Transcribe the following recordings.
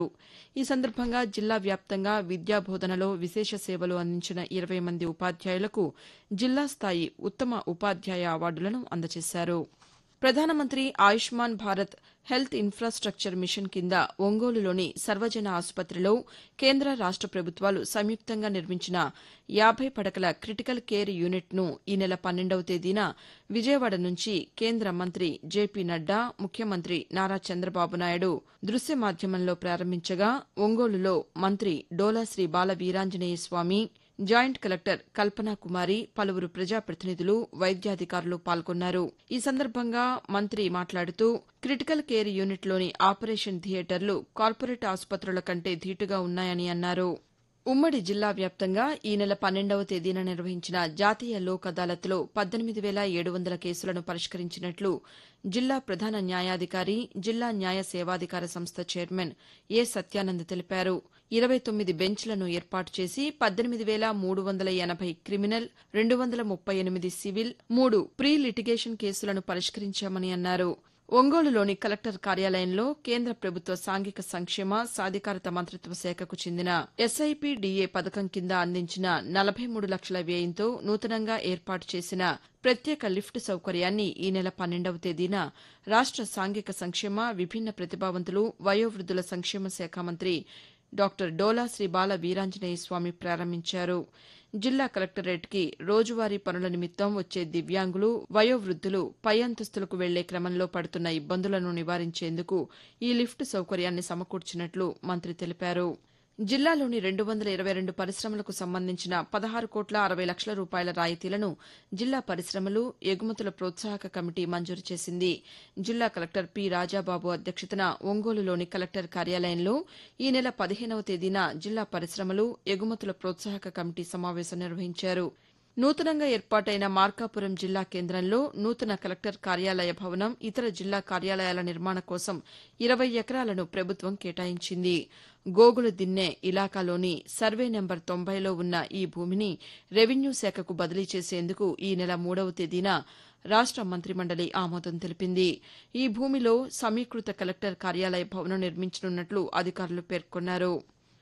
ఈ సందర్భంగా జిల్లా వ్యాప్తంగా విద్యా బోధనలో విశేష సేవలు అందించిన ఇరవై మంది ఉపాధ్యాయులకు జిల్లా స్థాయి ఉత్తమ ఉపాధ్యాయ అవార్డులను అందజేశారు ప్రధానమంత్రి Ayushman Bharat health infrastructure mission కింద ఒంగోలులోని సర్వజన ఆసుపత్రిలో కేంద్ర రాష్ట ప్రభుత్వాలు సంయుక్తంగా నిర్మించిన యాబై పడకల క్రిటికల్ కేర్ యూనిట్ను ఈ నెల పన్నెండవ తేదీన విజయవాడ నుంచి కేంద్ర మంత్రి జేపీ నడ్డా ముఖ్యమంత్రి నారా చంద్రబాబు నాయుడు దృశ్య మాధ్యమంలో ప్రారంభించగా ఒంగోలులో మంత్రి డోలా శ్రీ బాల వీరాంజనేయ స్వామి జాయింట్ కలెక్టర్ కల్పనా కుమారి పలువురు ప్రజాప్రతినిధులు వైద్యాధికారులు పాల్గొన్నారు ఈ సందర్భంగా మంత్రి మాట్లాడుతూ క్రిటికల్ కేర్ యూనిట్లోని ఆపరేషన్ థియేటర్లు కార్పొరేట్ ఆసుపత్రుల కంటే ధీటుగా ఉన్నాయని అన్నారు ఉమ్మడి జిల్లా వ్యాప్తంగా ఈ నెల పన్నెండవ తేదీన నిర్వహించిన జాతీయ లోక్ అదాలత్లో పద్దెనిమిది వేల ఏడు వందల కేసులను పరిష్కరించినట్లు జిల్లా ప్రధాన న్యాయాధికారి జిల్లా న్యాయ సేవాధికార సంస్థ చైర్మన్ ఏ సత్యానంద్ తెలిపారు ఇరవై తొమ్మిది బెంచ్లను ఏర్పాటు చేసి పద్దెనిమిది వేల మూడు వందల ఎనభై క్రిమినల్ రెండు వందల ముప్పై ఎనిమిది సివిల్ మూడు ప్రీ లిటిగేషన్ కేసులను పరిష్కరించామని అన్నారు ఒంగోలులోని కలెక్టర్ కార్యాలయంలో కేంద్ర ప్రభుత్వ సాంఘిక సంక్షేమ సాధికారత మంత్రిత్వ శాఖకు చెందిన ఎస్ఐపిడిఏ పథకం కింద అందించిన నలభై మూడు లక్షల వ్యయంతో నూతనంగా ఏర్పాటు చేసిన ప్రత్యేక లిఫ్ట్ సౌకర్యాన్ని ఈ నెల పన్నెండవ తేదీన రాష్ట సాంఘిక సంక్షేమ విభిన్న ప్రతిభావంతులు వయోవృద్దుల సంక్షేమ శాఖ మంత్రి డాక్టర్ డోలా శ్రీ బాల వీరాంజనేయ స్వామి ప్రారంభించారు జిల్లా కలెక్టరేట్కి రోజువారీ పనుల నిమిత్తం వచ్చే దివ్యాంగులు వయోవృద్దులు పై అంతస్తులకు వెళ్లే క్రమంలో పడుతున్న ఇబ్బందులను నివారించేందుకు ఈ లిఫ్ట్ సౌకర్యాన్ని సమకూర్చినట్లు మంత్రి తెలిపారు జిల్లాలోని రెండు వందల ఇరవై రెండు పరిశ్రమలకు సంబంధించిన పదహారు కోట్ల అరవై లక్షల రూపాయల రాయితీలను జిల్లా పరిశ్రమలు ఎగుమతుల ప్రోత్సాహక కమిటీ మంజూరు చేసింది జిల్లా కలెక్టర్ పి రాజాబాబు అధ్యక్షతన ఒంగోలులోని కలెక్టర్ కార్యాలయంలో ఈ నెల పదిహేనవ తేదీన జిల్లా పరిశ్రమలు ఎగుమతుల ప్రోత్సాహక కమిటీ సమావేశం నిర్వహించారు నూతనంగా ఏర్పాటైన మార్కాపురం జిల్లా కేంద్రంలో నూతన కలెక్టర్ కార్యాలయ భవనం ఇతర జిల్లా కార్యాలయాల నిర్మాణ కోసం ఇరవై ఎకరాలను ప్రభుత్వం కేటాయించింది గోగుల దిన్నె ఇలాకాలోని సర్వే నెంబర్ తొంభైలో ఉన్న ఈ భూమిని రెవెన్యూ శాఖకు బదిలీ చేసేందుకు ఈ నెల మూడవ తేదీన రాష్ట మంత్రిమండలి ఆమోదం తెలిపింది ఈ భూమిలో సమీకృత కలెక్టర్ కార్యాలయ భవనం నిర్మించనున్నట్లు అధికారులు పేర్కొన్నారు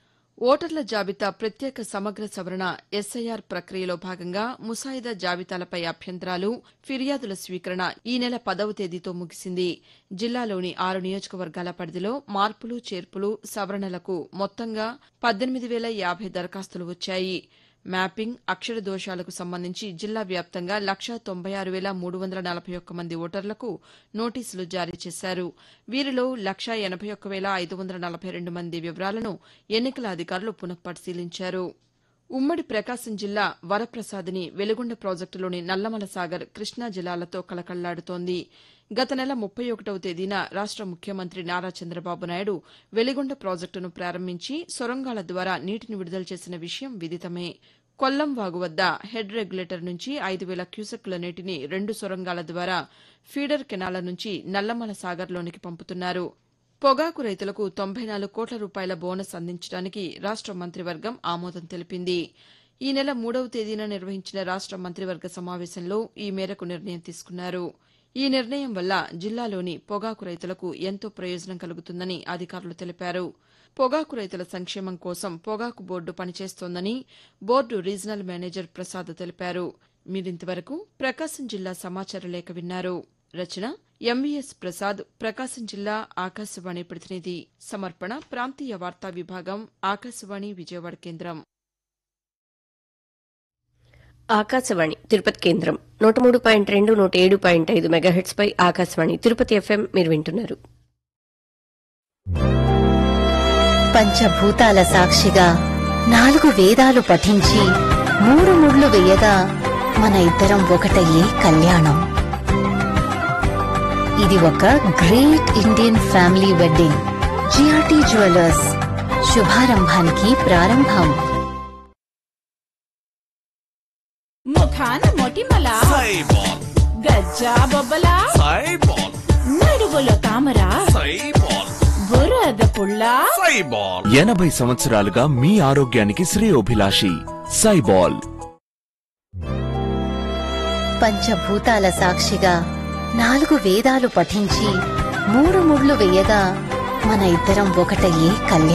ఓటర్ల జాబితా ప్రత్యేక సమగ్ర సవరణ ఎస్ఐఆర్ ప్రక్రియలో భాగంగా ముసాయిదా జాబితాలపై అభ్యంతరాలు ఫిర్యాదుల స్వీకరణ ఈ నెల పదవ తేదీతో ముగిసింది జిల్లాలోని ఆరు నియోజకవర్గాల పరిధిలో మార్పులు చేర్పులు సవరణలకు మొత్తంగా పద్దెనిమిది వేల యాభై దరఖాస్తులు వచ్చాయి మ్యాపింగ్ అక్షర దోషాలకు సంబంధించి జిల్లా వ్యాప్తంగా లక్షా తొంభై ఆరు వేల మూడు వందల నలభై ఒక్క మంది ఓటర్లకు నోటీసులు జారీ చేశారు వీరిలో లక్షా ఎనభై ఒక్క వేల ఐదు వందల నలభై రెండు మంది వివరాలను ఎన్నికల అధికారులు పునఃపరిశీలించారు ఉమ్మడి ప్రకాశం జిల్లా వరప్రసాదిని వెలుగొండ ప్రాజెక్టులోని నల్లమల సాగర్ కృష్ణా జలాలతో కళకళ్లాడుతోంది గత నెల ముప్పై ఒకటవ తేదీన రాష్ట ముఖ్యమంత్రి నారా చంద్రబాబు నాయుడు వెలిగొండ ప్రాజెక్టును ప్రారంభించి సొరంగాల ద్వారా నీటిని విడుదల చేసిన విషయం విదితమే కొల్లం వాగు వద్ద హెడ్ రెగ్యులేటర్ నుంచి ఐదు వేల క్యూసెక్కుల నీటిని రెండు సొరంగాల ద్వారా ఫీడర్ కెనాల నుంచి నల్లమల సాగర్లోనికి పంపుతున్నారు పొగాకు రైతులకు తొంభై నాలుగు కోట్ల రూపాయల బోనస్ అందించడానికి రాష్ట మంత్రివర్గం ఆమోదం తెలిపింది ఈ నెల మూడవ తేదీన నిర్వహించిన రాష్ట మంత్రివర్గ సమావేశంలో ఈ మేరకు నిర్ణయం తీసుకున్నారు ఈ నిర్ణయం వల్ల జిల్లాలోని పొగాకు రైతులకు ఎంతో ప్రయోజనం కలుగుతుందని అధికారులు తెలిపారు పొగాకు రైతుల సంక్షేమం కోసం పొగాకు బోర్డు పనిచేస్తోందని బోర్డు రీజనల్ మేనేజర్ ప్రసాద్ తెలిపారు మీరింతవరకు ప్రకాశం జిల్లా సమాచార లేఖ విన్నారు రచన ఎంవీఎస్ ప్రసాద్ ప్రకాశం జిల్లా ఆకాశవాణి ప్రతినిధి సమర్పణ ప్రాంతీయ వార్తా విభాగం ఆకాశవాణి విజయవాడ కేంద్రం ఆకాశవాణి తిరుపతి కేంద్రం నూట మూడు పాయింట్ రెండు నూట ఏడు పాయింట్ ఐదు మెగాహెట్స్ పై ఆకాశవాణి తిరుపతి ఎఫ్ఎం మీరు వింటున్నారు పంచభూతాల సాక్షిగా నాలుగు వేదాలు పఠించి మూడు ముళ్ళు వేయగా మన ఇద్దరం ఒకటయ్యే కళ్యాణం ఇది ఒక great Indian family wedding GRT jewellers శుభారంభానికి ప్రారంభం ముఖాన మొటిమల సైబాల్ గజ్జా బొబ్బల సైబాల్ నడువులో తామర సైబాల్ బురద పుల్ల సైబాల్ ఎనభై సంవత్సరాలుగా మీ ఆరోగ్యానికి శ్రేయోభిలాషి సైబాల్ పంచభూతాల సాక్షిగా నాలుగు వేదాలు పఠించి మూడు ముళ్ళు వేయగా మన ఇద్దరం ఒకటయ్యే కళ్యాణం